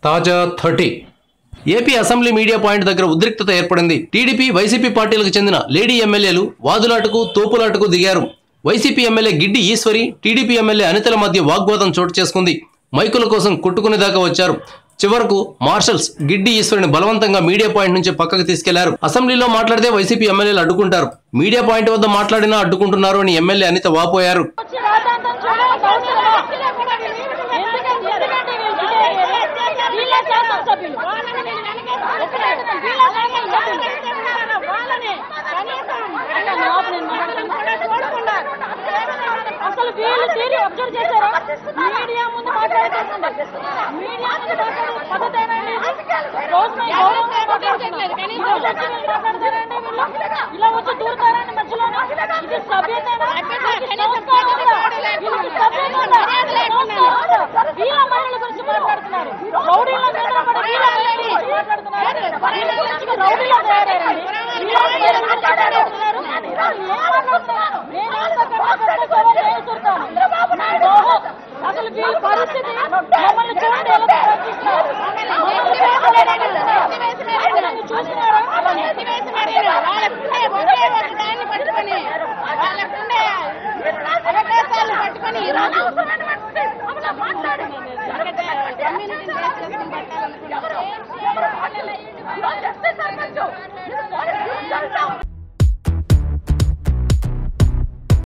తాజా thirty AP assembly media point దగ్గర ఉద్రిక్తత ఏర్పడింది టీడీపీ వైసీపీ పార్టీలకు చెందిన లేడీ ఎమ్మెల్యేలు వాదులాటకు తోపులాటకు దిగారు YCP MLA Giddi Eswari TDP MLA అనితల మధ్య వాగ్వాదం చోటు చేసుకుంది మైకుల కోసం కొట్టుకునేదాకా వచ్చారు చివరకు మార్షల్స్ గిడ్డి ఈశ్వరిని బలవంతంగా మీడియా పాయింట్ నుంచి పక్కకు తీసుకెళ్లారు అసెంబ్లీలో మాట్లాడితే వైసీపీ ఎమ్మెల్యేలు అడ్డుకుంటారు మీడియా పాయింట్ వద్ద మాట్లాడినా అడ్డుకుంటున్నారు అని ఎమ్మెల్యే అనిత వాపోయారు వచ్చి రాద్ధాంతం చూడాల్సిన అవసరమా? ఎందుకంటే ఎందుకంటే వీళ్ళు గిట్టేది? వీళ్ళే శాసనసభ్యులు. ఎక్కడైతే వీళ్ళే శాసనసభ్యులు. అక్క, నా ఆపు నేను మాట్లాడతాను. అసలు వీళ్ళు తీరి అబ్జర్వ్ చేశారా మీడియా ముందు మాట్లాడుతుండే మీడియా ముందు మాట్లాడే పద్ధతేనండి ఇది? రోజు మేము గౌరవంగా మాట్లాడుతున్నారు. ఈ రోజు వచ్చి వీళ్ళు మాట్లాడతారండి వీళ్ళు? ఇలా వచ్చి దూరుతారండి మధ్యలో ఇది సభ్యతేనా ఇది సంస్కారం ఉందా? వీళ్ళకి సభ్యత ఉందా? సంస్కారం ఉందా? వీళ్ళ మహిళల గురించి మాట్లాడుతున్నారు రౌడీల మీద పడి వీళ్ళ మహిళల గురించి మాట్లాడుతున్నారు వీళ్ళ గురించి రౌడీలా తయారయ్యారండి వీళ్ళ మహిళల గురించి మాట్లాడుతున్నారు ఏం మాట్లాడుతున్నారు నేను ఎంత కన్నా పెద్ద సవాల్ చేస్తుంటాను ఓహో, అసలు వీళ్ళ పరిస్థితి మమ్మల్ని చూడండి ఎలా ప్రవర్తిస్తున్నారు. మమ్మల్ని చూడండి ఎలా ప్రవర్తిస్తున్నారు.